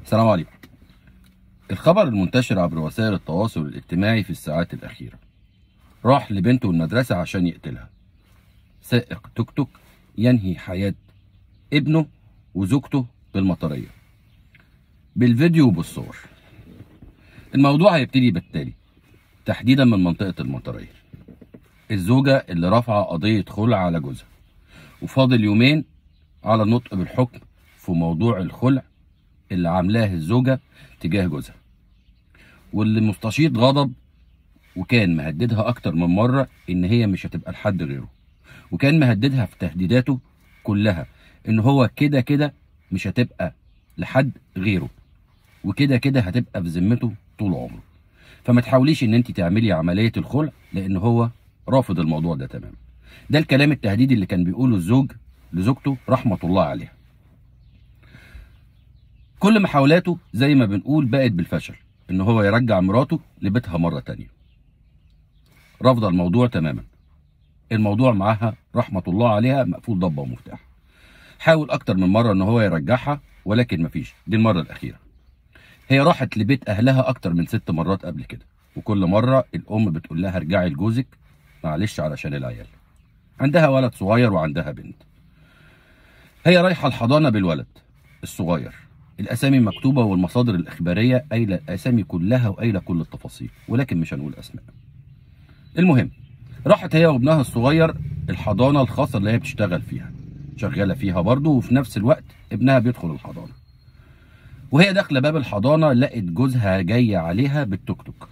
السلام عليكم الخبر المنتشر عبر وسائل التواصل الاجتماعي في الساعات الأخيرة راح لبنته المدرسة عشان يقتلها سائق توك توك ينهي حياة ابنه وزوجته بالمطرية بالفيديو وبالصور الموضوع هيبتدي بالتالي تحديدا من منطقة المطرية الزوجة اللي رافعة قضية خلع على جوزها وفاضل يومين على النطق بالحكم في موضوع الخلع اللي عاملاه الزوجة تجاه جوزها واللي مستشيط غضب وكان مهددها أكتر من مرة إن هي مش هتبقى لحد غيره وكان مهددها في تهديداته كلها إن هو كده كده مش هتبقى لحد غيره وكده كده هتبقى في ذمته طول عمره فما تحاوليش ان انت تعملي عمليه الخلع لان هو رافض الموضوع ده تماما ده الكلام التهديدي اللي كان بيقوله الزوج لزوجته رحمه الله عليها كل محاولاته زي ما بنقول بقت بالفشل ان هو يرجع مراته لبيتها مره تانية رفض الموضوع تماما الموضوع معاها رحمه الله عليها مقفول ضبه ومفتاح حاول اكتر من مره ان هو يرجعها ولكن مفيش دي المره الاخيره هي راحت لبيت اهلها اكتر من ست مرات قبل كده وكل مره الام بتقول لها ارجعي لجوزك معلش علشان العيال عندها ولد صغير وعندها بنت هي رايحه الحضانه بالولد الصغير الاسامي مكتوبه والمصادر الاخباريه قايله الاسامي كلها وقايله كل التفاصيل ولكن مش هنقول اسماء المهم راحت هي وابنها الصغير الحضانه الخاصه اللي هي بتشتغل فيها شغاله فيها برضه وفي نفس الوقت ابنها بيدخل الحضانه وهي داخله باب الحضانه لقت جوزها جاي عليها بالتوك توك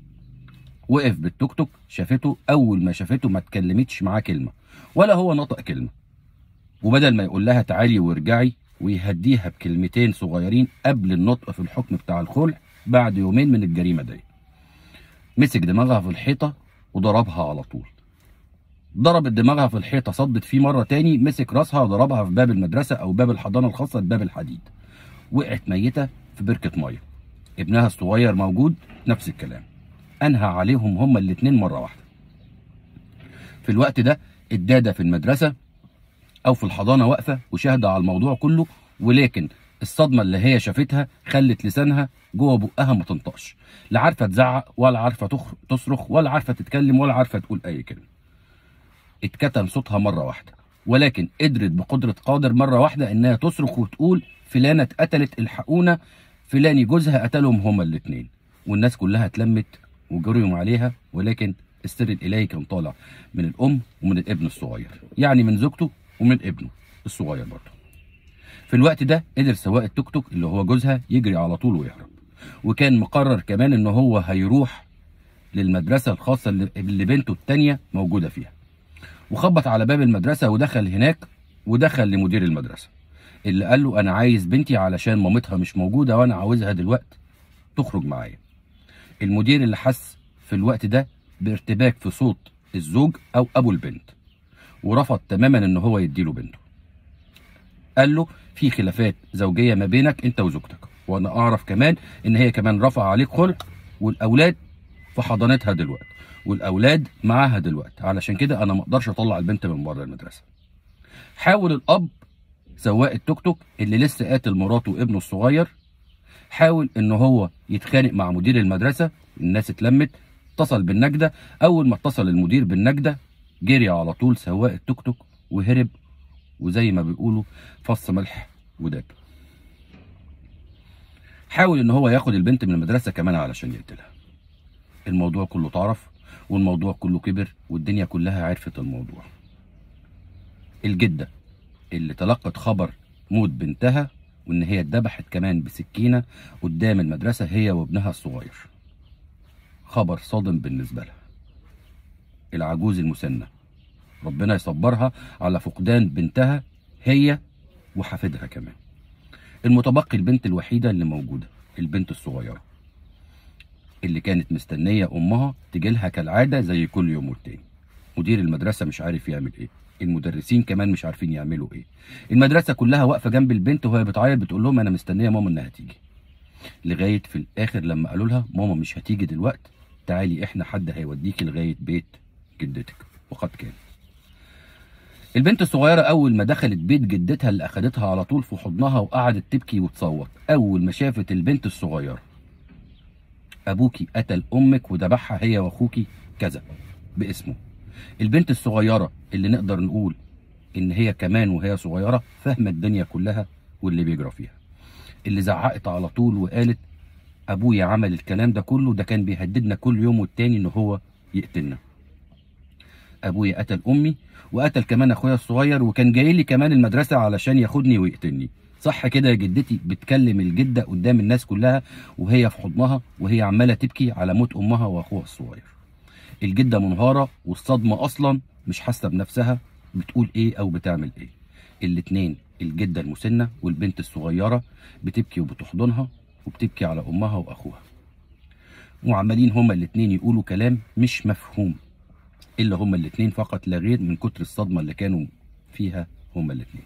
وقف بالتوك توك شافته اول ما شافته ما اتكلمتش معاه كلمه ولا هو نطق كلمه وبدل ما يقول لها تعالي وارجعي ويهديها بكلمتين صغيرين قبل النطق في الحكم بتاع الخلع بعد يومين من الجريمه دي مسك دماغها في الحيطه وضربها على طول ضربت دماغها في الحيطه صدت فيه مره تاني مسك راسها وضربها في باب المدرسه او باب الحضانه الخاصه بباب الحديد وقعت ميته في بركه ميه ابنها الصغير موجود نفس الكلام انهى عليهم هما الاتنين مره واحده في الوقت ده الداده في المدرسه او في الحضانه واقفه وشاهده على الموضوع كله ولكن الصدمه اللي هي شافتها خلت لسانها جوه بقها ما تنطقش لا عارفه تزعق ولا عارفه تخ- تصرخ ولا عارفه تتكلم ولا عارفه تقول اي كلمه اتكتم صوتها مره واحده ولكن قدرت بقدره قادر مره واحده انها تصرخ وتقول فلانه اتقتلت الحقونا فلاني جوزها قتلهم هما الاتنين والناس كلها اتلمت وجريوا عليها ولكن السر الالهي كان طالع من الام ومن الابن الصغير يعني من زوجته ومن ابنه الصغير برضه في الوقت ده قدر سواق التوك توك اللي هو جوزها يجري على طول ويهرب وكان مقرر كمان ان هو هيروح للمدرسه الخاصه اللي اللي بنته التانيه موجوده فيها وخبط على باب المدرسه ودخل هناك ودخل لمدير المدرسه اللي قال له انا عايز بنتي علشان مامتها مش موجوده وانا عاوزها دلوقتي تخرج معايا المدير اللي حس في الوقت ده بارتباك في صوت الزوج او ابو البنت ورفض تماما ان هو يديله بنته قال له في خلافات زوجيه ما بينك انت وزوجتك وانا اعرف كمان ان هي كمان رفع عليك خلع والاولاد في حضانتها دلوقتي والاولاد معاها دلوقتي علشان كده انا ما اقدرش اطلع البنت من بره المدرسه حاول الاب سواق التوك توك اللي لسه قاتل مراته وابنه الصغير حاول ان هو يتخانق مع مدير المدرسه الناس اتلمت اتصل بالنجده اول ما اتصل المدير بالنجده جري على طول سواق التوك توك وهرب وزي ما بيقولوا فص ملح وداب حاول ان هو ياخد البنت من المدرسه كمان علشان يقتلها الموضوع كله اتعرف والموضوع كله كبر والدنيا كلها عرفت الموضوع الجده اللي تلقت خبر موت بنتها وان هي اتذبحت كمان بسكينه قدام المدرسه هي وابنها الصغير خبر صادم بالنسبه لها العجوز المسنه ربنا يصبرها على فقدان بنتها هي وحفيدها كمان المتبقي البنت الوحيده اللي موجوده البنت الصغيره اللي كانت مستنيه امها تجيلها كالعاده زي كل يوم والتاني مدير المدرسه مش عارف يعمل ايه المدرسين كمان مش عارفين يعملوا ايه المدرسه كلها واقفه جنب البنت وهي بتعيط بتقول لهم انا مستنيه ماما انها تيجي لغايه في الاخر لما قالوا لها ماما مش هتيجي دلوقتي تعالي احنا حد هيوديكي لغايه بيت جدتك وقد كان البنت الصغيرة أول ما دخلت بيت جدتها اللي أخدتها على طول في حضنها وقعدت تبكي وتصوت أول ما شافت البنت الصغيرة أبوكي قتل أمك وذبحها هي وأخوكي كذا باسمه البنت الصغيرة اللي نقدر نقول إن هي كمان وهي صغيرة فاهمة الدنيا كلها واللي بيجرى فيها اللي زعقت على طول وقالت أبويا عمل الكلام ده كله ده كان بيهددنا كل يوم والتاني إن هو يقتلنا ابويا قتل امي وقتل كمان اخويا الصغير وكان جاي لي كمان المدرسه علشان ياخدني ويقتلني صح كده يا جدتي بتكلم الجده قدام الناس كلها وهي في حضنها وهي عماله تبكي على موت امها واخوها الصغير الجده منهاره والصدمه اصلا مش حاسه بنفسها بتقول ايه او بتعمل ايه الاتنين الجده المسنه والبنت الصغيره بتبكي وبتحضنها وبتبكي على امها واخوها وعمالين هما الاتنين يقولوا كلام مش مفهوم الا هما الاتنين فقط لا غير من كتر الصدمه اللي كانوا فيها هما الاتنين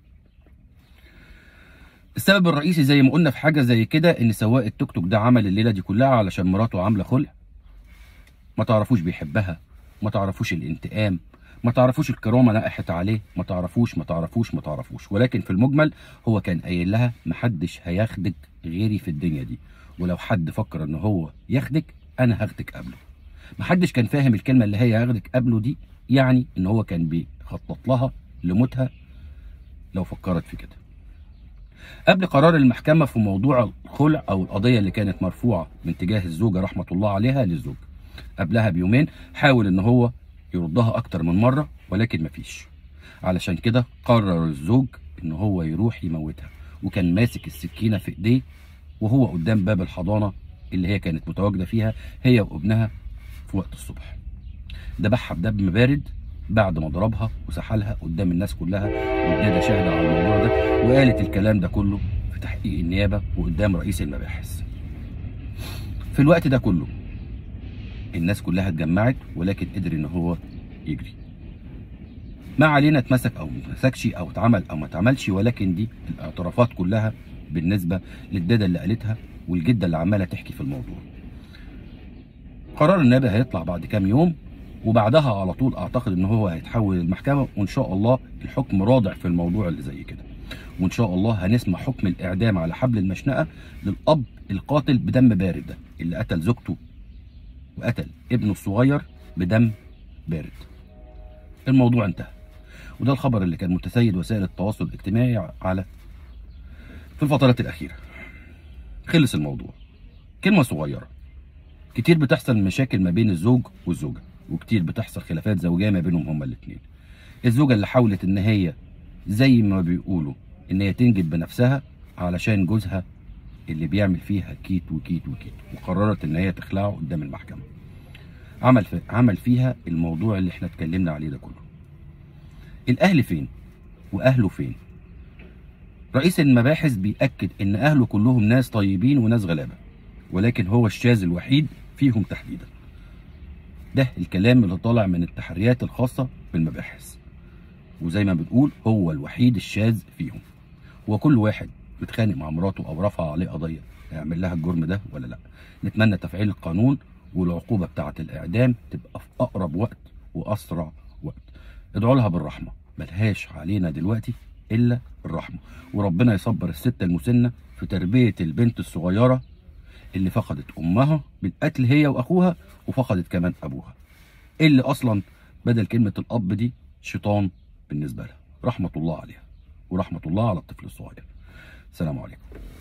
السبب الرئيسي زي ما قلنا في حاجه زي كده ان سواق التوك توك ده عمل الليله دي كلها علشان مراته عامله خلع ما تعرفوش بيحبها ما تعرفوش الانتقام ما تعرفوش الكرامه نقحت عليه ما تعرفوش ما تعرفوش ما تعرفوش ولكن في المجمل هو كان قايل لها محدش هياخدك غيري في الدنيا دي ولو حد فكر ان هو ياخدك انا هاخدك قبله محدش كان فاهم الكلمه اللي هي هاخدك قبله دي يعني ان هو كان بيخطط لها لموتها لو فكرت في كده قبل قرار المحكمة في موضوع الخلع أو القضية اللي كانت مرفوعة من تجاه الزوجة رحمة الله عليها للزوج قبلها بيومين حاول إن هو يردها أكتر من مرة ولكن مفيش علشان كده قرر الزوج إن هو يروح يموتها وكان ماسك السكينة في إيديه وهو قدام باب الحضانة اللي هي كانت متواجدة فيها هي وابنها في وقت الصبح ذبحها بدم بارد بعد ما ضربها وسحلها قدام الناس كلها والداده شاهده على الموضوع ده وقالت الكلام ده كله في تحقيق النيابه وقدام رئيس المباحث. في الوقت ده كله الناس كلها اتجمعت ولكن قدر ان هو يجري. ما علينا اتمسك او ما اتمسكش او اتعمل او ما اتعملش ولكن دي الاعترافات كلها بالنسبه للداده اللي قالتها والجده اللي عماله تحكي في الموضوع. قرار النيابه هيطلع بعد كام يوم وبعدها على طول اعتقد ان هو هيتحول المحكمه وان شاء الله الحكم رادع في الموضوع اللي زي كده وان شاء الله هنسمع حكم الاعدام على حبل المشنقه للاب القاتل بدم بارد ده اللي قتل زوجته وقتل ابنه الصغير بدم بارد الموضوع انتهى وده الخبر اللي كان متسيد وسائل التواصل الاجتماعي على في الفترات الاخيره خلص الموضوع كلمه صغيره كتير بتحصل مشاكل ما بين الزوج والزوجه وكتير بتحصل خلافات زوجيه ما بينهم هما الاثنين الزوجه اللي حاولت ان هي زي ما بيقولوا ان هي تنجد بنفسها علشان جوزها اللي بيعمل فيها كيت وكيت وكيت وقررت ان هي تخلعه قدام المحكمه عمل في عمل فيها الموضوع اللي احنا اتكلمنا عليه ده كله الاهل فين واهله فين رئيس المباحث بيأكد ان اهله كلهم ناس طيبين وناس غلابه ولكن هو الشاذ الوحيد فيهم تحديدا ده الكلام اللي طالع من التحريات الخاصة بالمباحث وزي ما بنقول هو الوحيد الشاذ فيهم وكل واحد بيتخانق مع مراته او رفع عليه قضيه هيعمل لها الجرم ده ولا لا نتمنى تفعيل القانون والعقوبه بتاعه الاعدام تبقى في اقرب وقت واسرع وقت ادعوا لها بالرحمه ملهاش علينا دلوقتي الا الرحمه وربنا يصبر الست المسنه في تربيه البنت الصغيره اللي فقدت امها بالقتل هي واخوها وفقدت كمان ابوها اللي اصلا بدل كلمه الاب دي شيطان بالنسبه لها رحمه الله عليها ورحمه الله على الطفل الصغير السلام عليكم